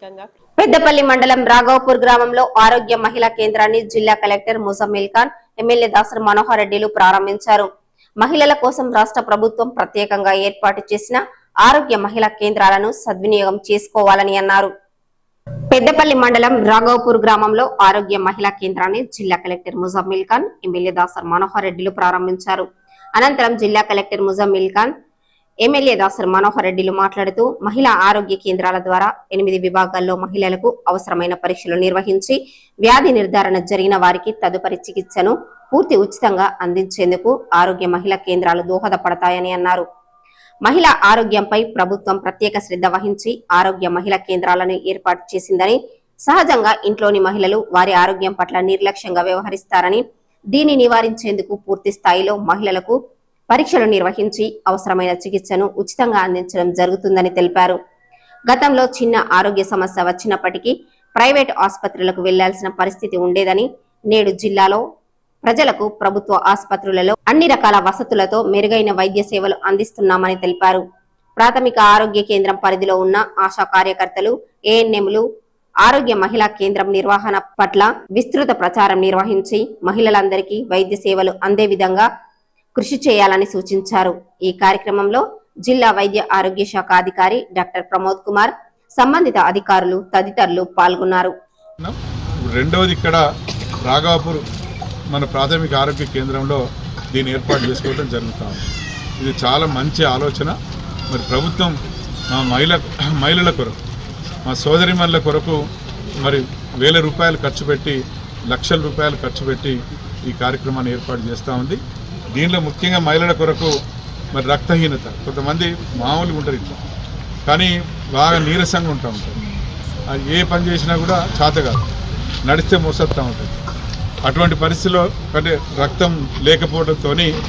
ప్రత్యేకంగా పెద్దపల్లి మండలం రాఘవపూర్ గ్రామంలో ఆరోగ్య మహిళా కేంద్రాన్ని జిల్లా కలెక్టర్ ముజమ్మిల్ ఖాన్ ఎమ్మెల్యే దాసర్ మనోహర్ రెడ్డిలు ప్రారంభించారు మహిళల కోసం రాష్ట్ర ప్రభుత్వం ప్రత్యేకంగా ఏర్పాటు చేసిన ఆరోగ్య మహిళా కేంద్రాలను సద్వినియోగం చేసుకోవాలని అన్నారు పెద్దపల్లి మండలం రాఘవపూర్ గ్రామంలో ఆరోగ్య మహిళా కేంద్రాన్ని జిల్లా కలెక్టర్ ముజమ్మిల్ ఖాన్ ఎమ్మెల్యే దాసర్ మనోహర్ రెడ్డిలు ప్రారంభించారు అనంతరం జిల్లా కలెక్టర్ ముజమ్మిల్ ఖాన్ ఎమ్మెల్యే దాసర్ మనోహర్ రెడ్డిలు మాట్లాడుతూ మహిళా ఆరోగ్య కేంద్రాల ద్వారా ఎనిమిది విభాగాల్లో మహిళలకు అవసరమైన పరీక్షలు నిర్వహించి వ్యాధి నిర్ధారణ జరిగిన వారికి తదుపరి చికిత్సను పూర్తి ఉచితంగా అందించేందుకు ఆరోగ్య మహిళా కేంద్రాలు దోహదపడతాయని అన్నారు మహిళా ఆరోగ్యంపై ప్రభుత్వం ప్రత్యేక శ్రద్ధ వహించి ఆరోగ్య మహిళా కేంద్రాలను ఏర్పాటు చేసిందని సహజంగా ఇంట్లోని మహిళలు వారి ఆరోగ్యం పట్ల నిర్లక్ష్యంగా వ్యవహరిస్తారని దీన్ని నివారించేందుకు పూర్తి స్థాయిలో మహిళలకు పరీక్షలు నిర్వహించి అవసరమైన చికిత్సను ఉచితంగా అందించడం జరుగుతుందని తెలిపారు గతంలో చిన్న ఆరోగ్య సమస్య వచ్చినప్పటికీ ప్రైవేట్ ఆసుపత్రులకు వెళ్లాల్సిన పరిస్థితి ఉండేదని నేడు జిల్లాలో ప్రజలకు ప్రభుత్వ ఆసుపత్రులలో అన్ని రకాల వసతులతో మెరుగైన వైద్య సేవలు అందిస్తున్నామని తెలిపారు ప్రాథమిక ఆరోగ్య కేంద్రం పరిధిలో ఉన్న ఆశా కార్యకర్తలు ఏఎన్ఎంలు ఆరోగ్య మహిళా కేంద్రం నిర్వహణ పట్ల విస్తృత ప్రచారం నిర్వహించి మహిళలందరికీ వైద్య సేవలు అందే విధంగా కృషి చేయాలని సూచించారు ఈ కార్యక్రమంలో జిల్లా వైద్య ఆరోగ్య శాఖ అధికారి డాక్టర్ ప్రమోద్ కుమార్ సంబంధిత అధికారులు తదితరులు పాల్గొన్నారు ఉన్నాం. రెండవది ఇక్కడ రాఘవాపూర్ మన ప్రాథమిక ఆరోగ్య కేంద్రంలో దీన్ని ఏర్పాటు చేసుకోవడం జరుగుతూ ఉంది ఇది చాలా మంచి ఆలోచన మరి ప్రభుత్వం మా మహిళ మహిళల కొరకు మా సోదరిమణుల కొరకు మరి వేల రూపాయలు ఖర్చు పెట్టి లక్షల రూపాయలు ఖర్చు పెట్టి ఈ కార్యక్రమాన్ని ఏర్పాటు చేస్తూ ఉంది దీనిలో ముఖ్యంగా మహిళల కొరకు మరి రక్తహీనత కొంతమంది మామూలుగా ఉంటారు ఇట్లా కానీ బాగా నీరసంగా ఉంటా ఉంటారు అది ఏ పని చేసినా కూడా చేత కాదు నడిస్తే మోసొస్తూ ఉంటుంది అటువంటి పరిస్థితిలో అంటే రక్తం లేకపోవడంతో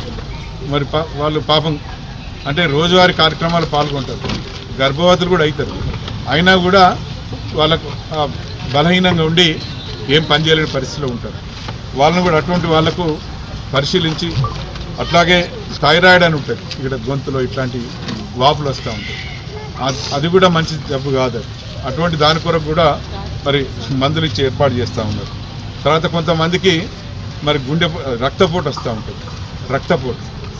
మరి పా- వాళ్ళు పాపం అంటే రోజువారీ కార్యక్రమాలు పాల్గొంటారు గర్భవతులు కూడా అవుతారు అయినా కూడా వాళ్ళకు ఆ బలహీనంగా ఉండి ఏం పని చేయలేని పరిస్థితిలో ఉంటారు వాళ్ళని కూడా అటువంటి వాళ్ళకు పరిశీలించి అట్లాగే థైరాయిడ్ అని ఉంటుంది ఇక్కడ గొంతులో ఇట్లాంటి వాపులు వస్తూ ఉంటాయి అ- అది కూడా మంచి జబ్బు కాదు అది. అటువంటి దాని కొరకు కూడా మరి మందులు ఇచ్చి ఏర్పాటు చేస్తూ ఉన్నారు తర్వాత కొంతమందికి మరి గుండె రక్తపోటు వస్తూ ఉంటుంది రక్తపోటు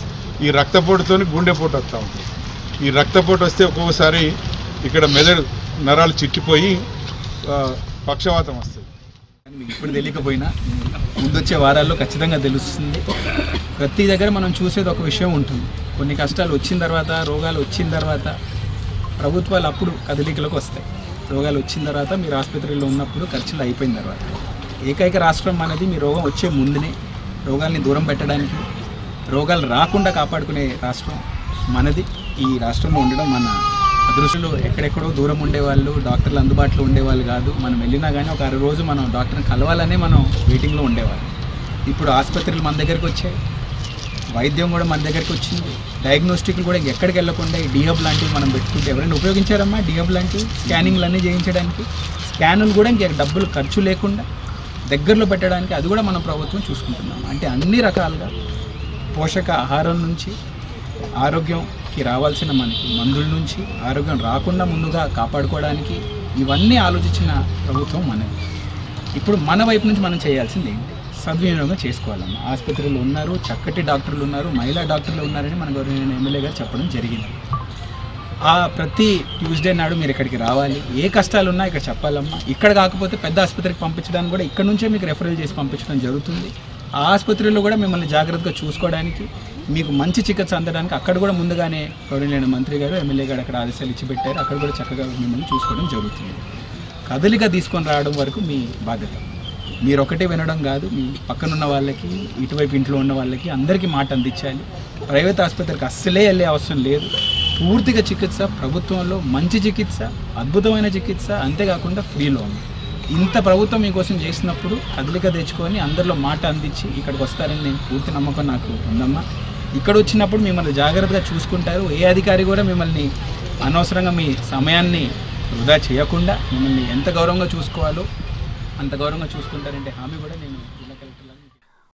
ఈ రక్తపోటుతో గుండెపోటు వస్తూ ఉంటుంది ఈ రక్తపోటు వస్తే ఒక్కొక్కసారి ఇక్కడ మెదడు నరాలు చిట్టిపోయి ఆ, పక్షవాతం వస్తుంది మీకు ఇప్పుడు తెలియకపోయినా ముందొచ్చే వారాల్లో ఖచ్చితంగా తెలుస్తుంది ప్రతి దగ్గర మనం చూసేది ఒక విషయం ఉంటుంది కొన్ని కష్టాలు వచ్చిన తర్వాత రోగాలు వచ్చిన తర్వాత ప్రభుత్వాలు అప్పుడు కదలికలకు వస్తాయి రోగాలు వచ్చిన తర్వాత మీరు ఆసుపత్రిలో ఉన్నప్పుడు ఖర్చులు అయిపోయిన తర్వాత ఏకైక రాష్ట్రం అనేది మీ రోగం వచ్చే ముందునే రోగాల్ని దూరం పెట్టడానికి రోగాలు రాకుండా కాపాడుకునే రాష్ట్రం మనది ఈ రాష్ట్రంలో ఉండడం మన అదృష్టంలో ఎక్కడెక్కడో దూరం ఉండేవాళ్ళు డాక్టర్లు అందుబాటులో ఉండేవాళ్ళు కాదు మనం వెళ్ళినా కానీ ఒక అర రోజు మనం డాక్టర్ని కలవాలనే మనం వెయిటింగ్లో ఉండేవాళ్ళం ఇప్పుడు ఆసుపత్రులు మన దగ్గరికి వచ్చాయి వైద్యం కూడా మన దగ్గరికి వచ్చింది డయాగ్నోస్టిక్లు కూడా ఎక్కడికి వెళ్ళకుండా ఈ డిహబ్ లాంటివి మనం పెట్టుకుంటే ఎవరైనా ఉపయోగించారమ్మా డిహబ్ లాంటివి స్కానింగ్లు అన్నీ చేయించడానికి స్కానులు కూడా ఇంక డబ్బులు ఖర్చు లేకుండా దగ్గరలో పెట్టడానికి అది కూడా మన ప్రభుత్వం చూసుకుంటున్నాం అంటే అన్ని రకాలుగా పోషక ఆహారం నుంచి ఆరోగ్యంకి రావాల్సిన మనకి మందుల నుంచి ఆరోగ్యం రాకుండా ముందుగా కాపాడుకోవడానికి ఇవన్నీ ఆలోచించిన ప్రభుత్వం మనది ఇప్పుడు మన వైపు నుంచి మనం చేయాల్సింది ఏంటి సద్వినియోగం చేసుకోవాలమ్మా ఆసుపత్రులు ఉన్నారు చక్కటి డాక్టర్లు ఉన్నారు మహిళా డాక్టర్లు ఉన్నారని మన గవర్నమెంట్ ఎమ్మెల్యే గారు చెప్పడం జరిగింది ఆ ప్రతి ట్యూస్డే నాడు మీరు ఇక్కడికి రావాలి ఏ కష్టాలు ఉన్నా ఇక్కడ చెప్పాలమ్మా ఇక్కడ కాకపోతే పెద్ద ఆసుపత్రికి పంపించడానికి కూడా ఇక్కడ నుంచే మీకు రెఫరల్ చేసి పంపించడం జరుగుతుంది ఆ ఆసుపత్రిలో కూడా మిమ్మల్ని జాగ్రత్తగా చూసుకోవడానికి మీకు మంచి చికిత్స అందడానికి అక్కడ కూడా ముందుగానే గౌరవనీయ మంత్రి గారు ఎమ్మెల్యే గారు అక్కడ ఆదేశాలు ఇచ్చి పెట్టారు అక్కడ కూడా చక్కగా మిమ్మల్ని చూసుకోవడం జరుగుతుంది కదలిక తీసుకొని రావడం వరకు మీ బాధ్యత మీరు ఒకటే వినడం కాదు మీ పక్కనున్న వాళ్ళకి ఇటువైపు ఇంట్లో ఉన్న వాళ్ళకి అందరికీ మాట అందించాలి ప్రైవేట్ ఆసుపత్రికి అస్సలే వెళ్ళే అవసరం లేదు పూర్తిగా చికిత్స ప్రభుత్వంలో మంచి చికిత్స అద్భుతమైన చికిత్స అంతేకాకుండా ఫ్రీలో ఉంది ఇంత ప్రభుత్వం మీకోసం చేసినప్పుడు కదలిక తెచ్చుకొని అందరిలో మాట అందించి ఇక్కడికి వస్తారని నేను పూర్తి నమ్మకం నాకు ఉందమ్మా ఇక్కడ వచ్చినప్పుడు మిమ్మల్ని జాగ్రత్తగా చూసుకుంటారు ఏ అధికారి కూడా మిమ్మల్ని అనవసరంగా మీ సమయాన్ని వృధా చేయకుండా మిమ్మల్ని ఎంత గౌరవంగా చూసుకోవాలో అంత గౌరవంగా చూసుకుంటారంటే హామీ కూడా నేను